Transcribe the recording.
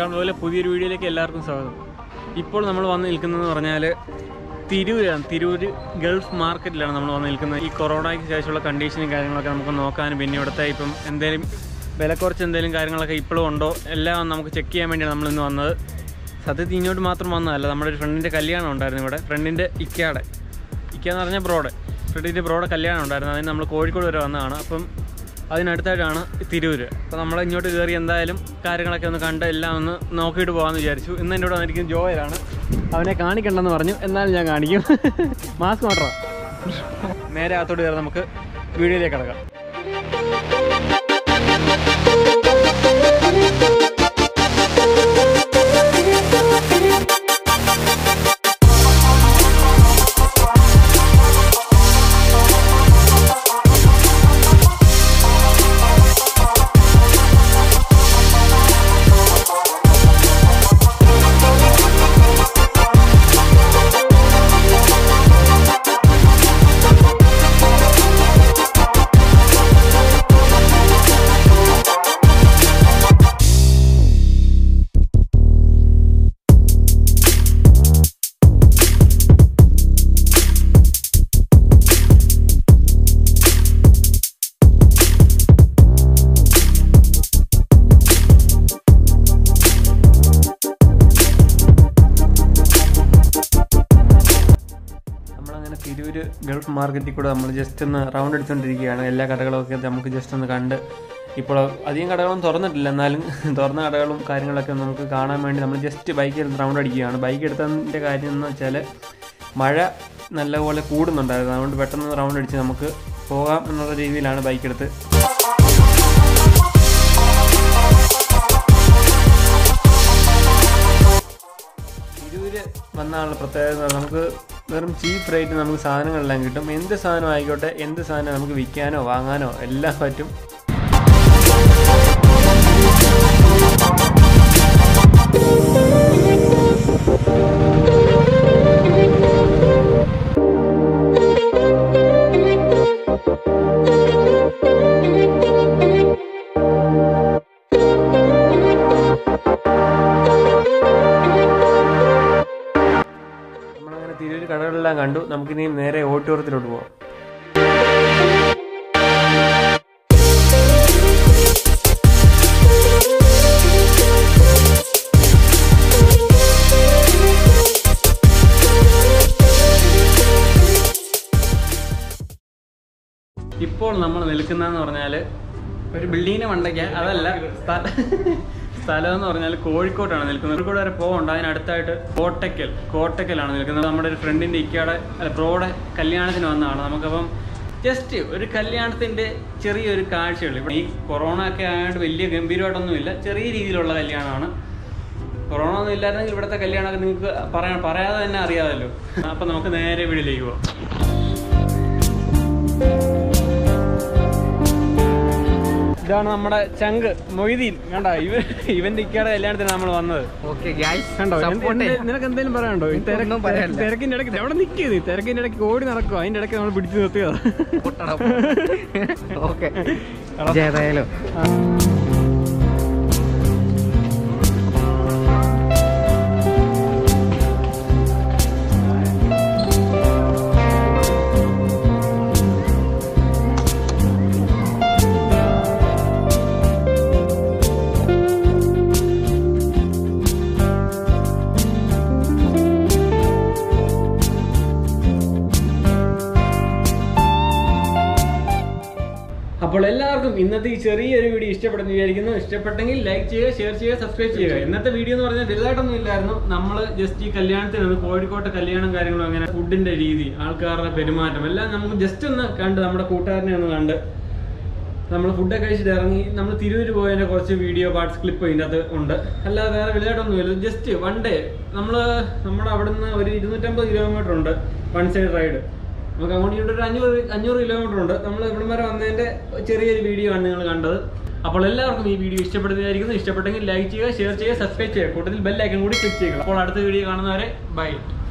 നമസ്കാരം അതുപോലെ പുതിയൊരു വീഡിയോയിലേക്ക് എല്ലാവർക്കും സ്വാഗതം ഇപ്പോൾ നമ്മൾ വന്ന് നിൽക്കുന്നതെന്ന് പറഞ്ഞാൽ തിരൂരാണ് തിരൂർ ഗൾഫ് മാർക്കറ്റിലാണ് നമ്മൾ വന്ന് നിൽക്കുന്നത് ഈ കൊറോണയ്ക്ക് ശേഷമുള്ള കണ്ടീഷനും കാര്യങ്ങളൊക്കെ നമുക്ക് നോക്കാനും പിന്നെ ഇവിടുത്തെ ഇപ്പം എന്തെങ്കിലും വില കുറച്ച് എന്തെങ്കിലും കാര്യങ്ങളൊക്കെ ഇപ്പോഴും ഉണ്ടോ എല്ലാം നമുക്ക് ചെക്ക് ചെയ്യാൻ വേണ്ടിയാണ് നമ്മൾ ഇന്ന് വന്നത് സത്യത്തിൽ ഇങ്ങോട്ട് മാത്രം വന്നതല്ല നമ്മുടെ ഒരു ഫ്രണ്ടിൻ്റെ കല്യാണം ഉണ്ടായിരുന്നു ഇവിടെ ഫ്രണ്ടിൻ്റെ ഇക്കയുടെ ഇക്ക എന്ന് പറഞ്ഞാൽ ബ്രോഡ് ഫ്രണ്ടിൻ്റെ ബ്രോഡ് കല്യാണം ഉണ്ടായിരുന്നു അതിന് നമ്മൾ കോഴിക്കോട് വരെ വന്നതാണ് അപ്പം അതിനടുത്തായിട്ടാണ് തിരൂര് അപ്പോൾ നമ്മൾ ഇങ്ങോട്ട് കയറി എന്തായാലും കാര്യങ്ങളൊക്കെ ഒന്ന് കണ്ട് എല്ലാം ഒന്ന് നോക്കിയിട്ട് പോകാമെന്ന് വിചാരിച്ചു ഇന്ന് എൻ്റെ കൂടെ വന്നിരിക്കുന്നത് ജോയലാണ് അവനെ കാണിക്കണ്ടെന്ന് പറഞ്ഞു എന്നാലും ഞാൻ കാണിക്കും മാസ്ക് മാത്രം നേരെ അകത്തോട്ട് കയറി നമുക്ക് വീഡിയോയിലേക്ക് കിടക്കാം നമ്മളങ്ങനെ തിരൂര് ഗൾഫ് മാർക്കറ്റിൽ കൂടെ നമ്മൾ ജസ്റ്റ് ഒന്ന് റൗണ്ട് അടിച്ചുകൊണ്ടിരിക്കുകയാണ് എല്ലാ കടകളൊക്കെ നമുക്ക് ജസ്റ്റ് ഒന്ന് കണ്ട് ഇപ്പോൾ അധികം കടകളും തുറന്നിട്ടില്ല എന്നാലും തുറന്ന കടകളും കാര്യങ്ങളൊക്കെ നമുക്ക് കാണാൻ വേണ്ടി നമ്മൾ ജസ്റ്റ് ബൈക്കിൽ റൗണ്ട് അടിക്കുകയാണ് ബൈക്ക് എടുത്തതിൻ്റെ കാര്യം എന്ന് വെച്ചാൽ മഴ നല്ലപോലെ കൂടുന്നുണ്ടായിരുന്നു അതുകൊണ്ട് പെട്ടെന്ന് റൗണ്ട് അടിച്ച് നമുക്ക് പോകാം എന്നുള്ള രീതിയിലാണ് ബൈക്ക് എടുത്ത് തിരൂര് വന്നാലുള്ള പ്രത്യേകത എന്ന് പറഞ്ഞാൽ നമുക്ക് വെറും ചീപ്പ് റേറ്റ് നമുക്ക് സാധനങ്ങളെല്ലാം കിട്ടും എന്ത് സാധനം ആയിക്കോട്ടെ എന്ത് സാധനം നമുക്ക് വിൽക്കാനോ വാങ്ങാനോ എല്ലാം പറ്റും നമ്മളങ്ങനെ തിരൂര് കടകളെല്ലാം കണ്ടു നമുക്കിനി നേരെ ഓഡിറ്റോറിയത്തിലോട്ട് പോകാം ഇപ്പോൾ നമ്മൾ നിൽക്കുന്നതെന്ന് പറഞ്ഞാൽ ഒരു ബിൽഡിങ്ങിന് മണ്ടയ്ക്ക് അതല്ല സ്ഥ- സ്ഥലം എന്ന് പറഞ്ഞാൽ കോഴിക്കോട്ടാണ് നിൽക്കുന്നത് കോഴിക്കോട് വരെ പോകണ്ട അതിനടുത്തായിട്ട് കോട്ടയ്ക്കൽ കോട്ടയ്ക്കലാണ് നിൽക്കുന്നത് നമ്മുടെ ഒരു ഫ്രണ്ടിൻ്റെ ഇക്കയുടെ അല്ല ബ്രോയുടെ കല്യാണത്തിന് വന്നതാണ് നമുക്കപ്പം ജസ്റ്റ് ഒരു കല്യാണത്തിൻ്റെ ചെറിയൊരു കാഴ്ചകൾ ഇവിടെ ഈ കൊറോണ ഒക്കെ ആയതുകൊണ്ട് വലിയ ഗംഭീരമായിട്ടൊന്നുമില്ല ചെറിയ രീതിയിലുള്ള കല്യാണമാണ് കൊറോണ ഒന്നും ഇല്ലായിരുന്നെങ്കിൽ ഇവിടുത്തെ കല്യാണമൊക്കെ നിങ്ങൾക്ക് പറയാൻ പറയാതെ തന്നെ അറിയാമല്ലോ അപ്പം നമുക്ക് നേരെ വീട്ടിലേക്ക് പോവാം ഇതാണ് നമ്മുടെ ചങ്ക് മൊയ്തീൻ കണ്ട ഇവ ഇവന്റെ ഇക്കയുടെ കല്യാണത്തിന് നമ്മൾ വന്നത് ഓക്കെ ഗൈസ് കണ്ടോ എന്ത്- എന്ത്- നിനക്ക് എന്തെങ്കിലും പറയാനുണ്ടോ ഈ തിരക്ക് ഒന്നും പറയാനില്ല. തിരക്കിന്റെ ഇടയ്ക്ക് എവിടെ നിൽക്കുക നീ തിരക്കിന്റെ ഇടയ്ക്ക് ഓടി നടക്കുക അതിന്റെ ഇടയ്ക്ക് നമ്മൾ പിടിച്ചു നിർത്തിയതാ ഓക്കെ ഏതായാലും അപ്പോൾ എല്ലാവർക്കും ഇന്നത്തെ ഈ ചെറിയൊരു വീഡിയോ ഇഷ്ടപ്പെടുന്നു വിചാരിക്കുന്നു ഇഷ്ടപ്പെട്ടെങ്കിൽ ലൈക്ക് ചെയ്യുക ഷെയർ ചെയ്യുക സബ്സ്ക്രൈബ് ചെയ്യുക ഇന്നത്തെ വീഡിയോ എന്ന് പറഞ്ഞാൽ വലുതായിട്ടൊന്നും ഇല്ലായിരുന്നു നമ്മൾ ജസ്റ്റ് ഈ കല്യാണത്തിന് വന്ന് കോഴിക്കോട്ടെ കല്യാണം കാര്യങ്ങളും അങ്ങനെ ഫുഡിന്റെ രീതി ആൾക്കാരുടെ പെരുമാറ്റം എല്ലാം നമുക്ക് ജസ്റ്റ് ഒന്ന് കണ്ട് നമ്മുടെ കൂട്ടുകാരനെ ഒന്ന് കണ്ട് നമ്മൾ ഫുഡൊക്കെ കഴിച്ചിട്ട് ഇറങ്ങി നമ്മൾ തിരൂര് പോയതിന്റെ കുറച്ച് വീഡിയോ പാർട്സ് ക്ലിപ്പ് ഇതിൻ്റെ അകത്ത് ഉണ്ട് അല്ലാതെ വേറെ വലുതായിട്ടൊന്നുമില്ല ജസ്റ്റ് വൺ ഡേ നമ്മൾ നമ്മുടെ അവിടുന്ന് ഒരു ഇരുന്നൂറ്റമ്പത് കിലോമീറ്റർ ഉണ്ട് വൺ സൈഡ് റൈഡ് നമുക്ക് അങ്ങോട്ട് ഇങ്ങോട്ട് ഒരു അഞ്ഞൂറ് അഞ്ഞൂറ് കിലോമീറ്റർ ഉണ്ട് നമ്മൾ ഇവിടം വരെ വന്നതിന്റെ ചെറിയൊരു വീഡിയോ ആണ് നിങ്ങൾ കണ്ടത് അപ്പോൾ എല്ലാവർക്കും ഈ വീഡിയോ ഇഷ്ടപ്പെടുന്നതായിരിക്കുന്നു ഇഷ്ടപ്പെട്ടെങ്കിൽ ലൈക്ക് ചെയ്യുക ഷെയർ ചെയ്യുക സബ്സ്ക്രൈബ് ചെയ്യുക കൂട്ടത്തിൽ ബെല്ലൈക്കൺ കൂടി ക്ലിക്ക് ചെയ്യുക അപ്പോൾ അടുത്ത വീഡിയോ കാണുന്നവരെ ബൈ